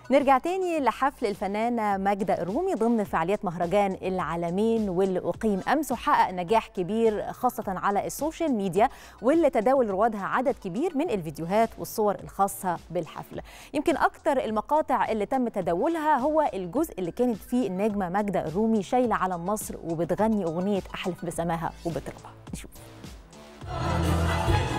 نرجع تاني لحفل الفنانة ماجدة الرومي ضمن فعاليات مهرجان العالمين واللي أقيم أمس وحقق نجاح كبير خاصة على السوشيال ميديا واللي تداول روادها عدد كبير من الفيديوهات والصور الخاصة بالحفل يمكن أكتر المقاطع اللي تم تداولها هو الجزء اللي كانت فيه النجمة ماجدة الرومي شايلة علم مصر وبتغني أغنية أحلف بسماها وبتربى نشوف